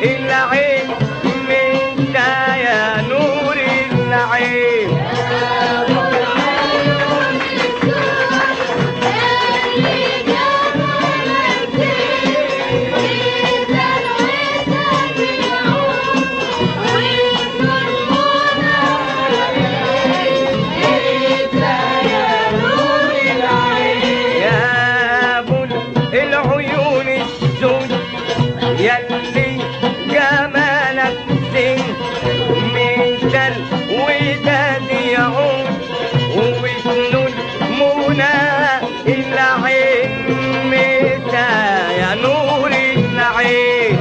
العين انت يا نور العين يا ابو العيون السود يلي جمالك زين مثل وداد يعود وبسنون منى العين متى يا نور العين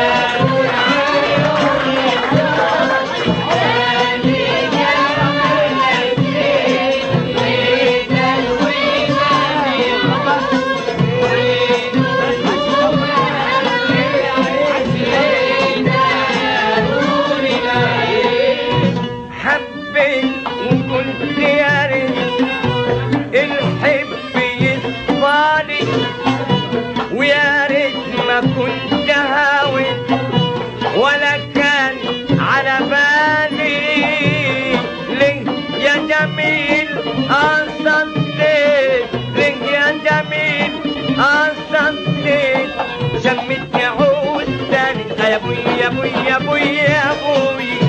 حبيت وكنت يا ريت الحب يصفالي ويا ريت ما كنت هاوي ولا كان على بالي ليه يا جميل قصدت ليه يا جميل قصدت شمت عود تاني يا ابوي يا ابوي يا ابوي يا ابوي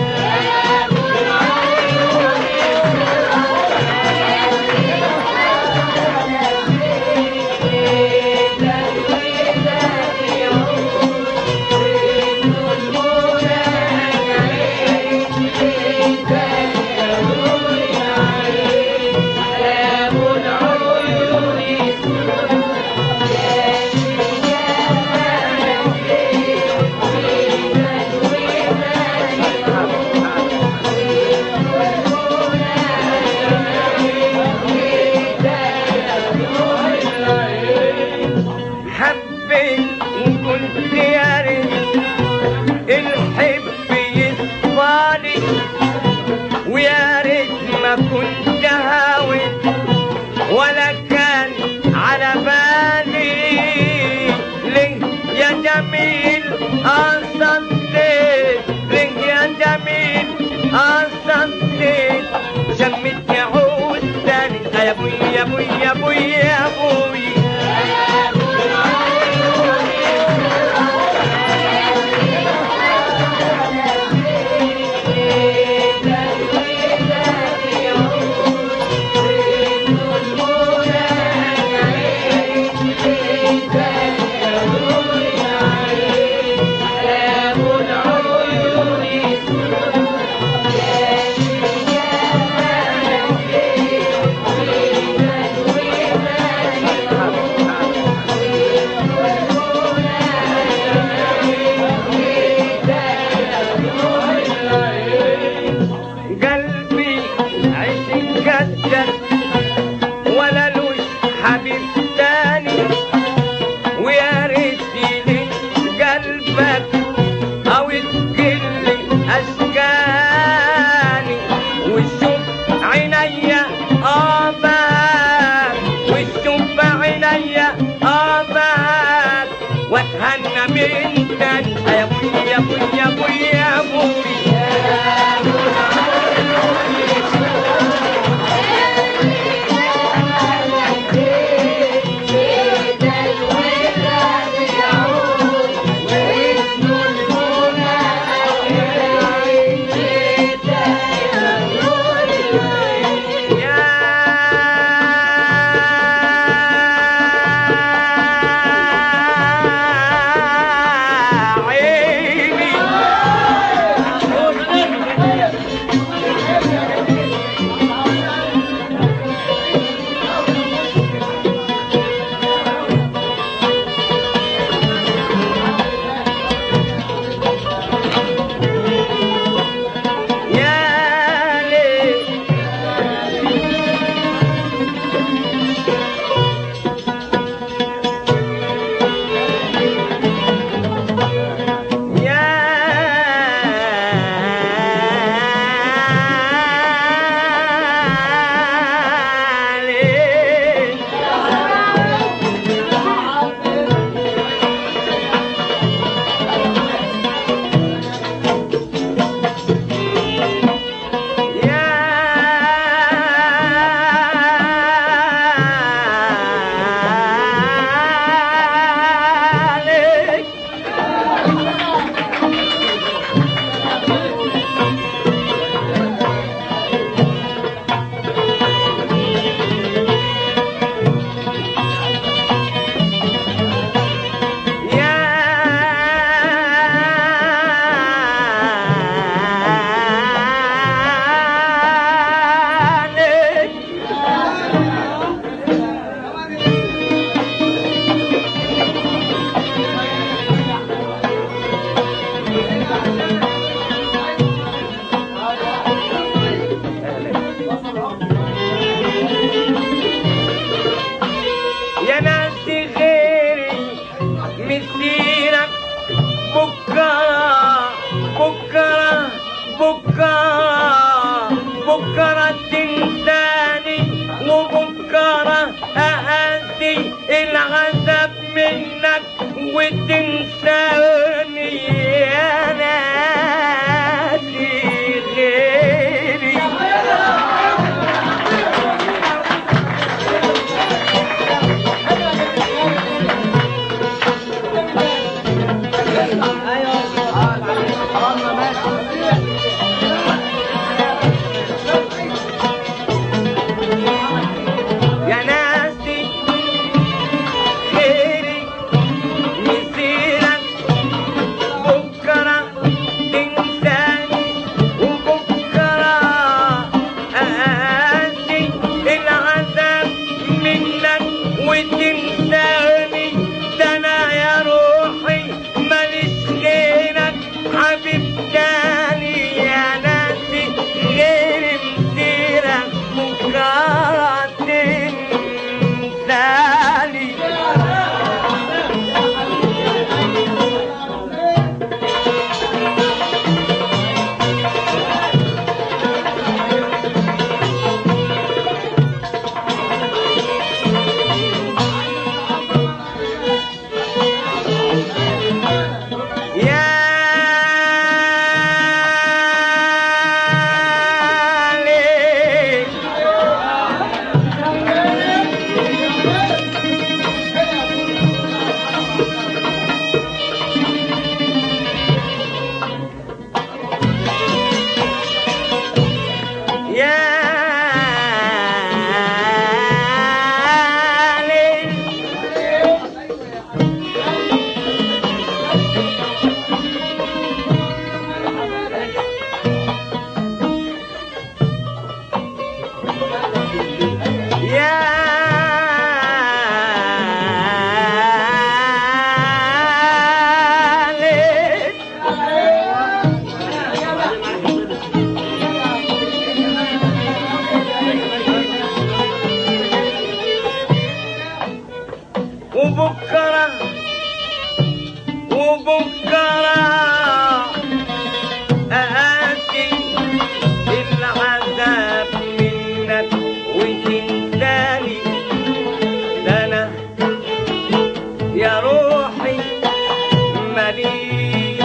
حبيت وكنت يا ريت الحب يصفالي ويا ريت ما كنت هاوي ولا كان على بالي ليه يا جميل قصدت ليه يا جميل قصدت شمت عود تاني يا ابوي يا ابوي يا ابوي يا ابوي قلبي عيش كدر ولا لوش حبيب تاني ويا ريت يلين قلبك او تقل اشكاني وشوف عينيا اباك وشوف عينيا اباك واتهنى من تاني يا ابوي يا ابوي يا ابوي يا ابوي يا بكرة بكرة بكرة تنساني وبكرة أهدي العذاب منك وتنساني يا ناسي غيري يا ناسي غيري مسيرك بكرة تنساني وبكرة أقاسي العذاب منك وتنساني ده أنا يا روحي ماليش غيرك حبيب تاني يا ناسي غير مسيرك بكرة تنساني يا ليل يا ليل يا ليل وبكرة وبكرة أأتي العذاب منك وتنساني ده أنا يا روحي ماليش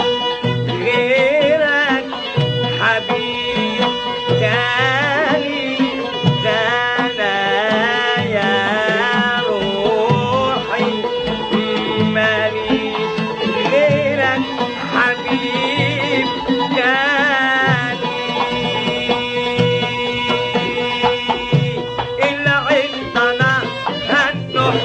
غيرك حبيب تاني ده أنا يا روحي ماليش غيرك حبيب تاني العين أنا هنح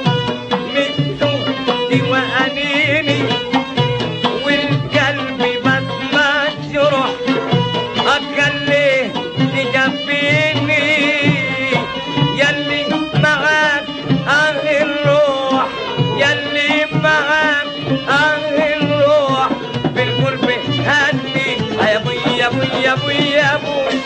مستودي وأنيني والقلب بس مجروح أكلي تجبيني يلي معاك أهل الروح يلي معاك أهل الروح بالقرب هني يا ابوي يا ابوي يا ابوي يا ابوي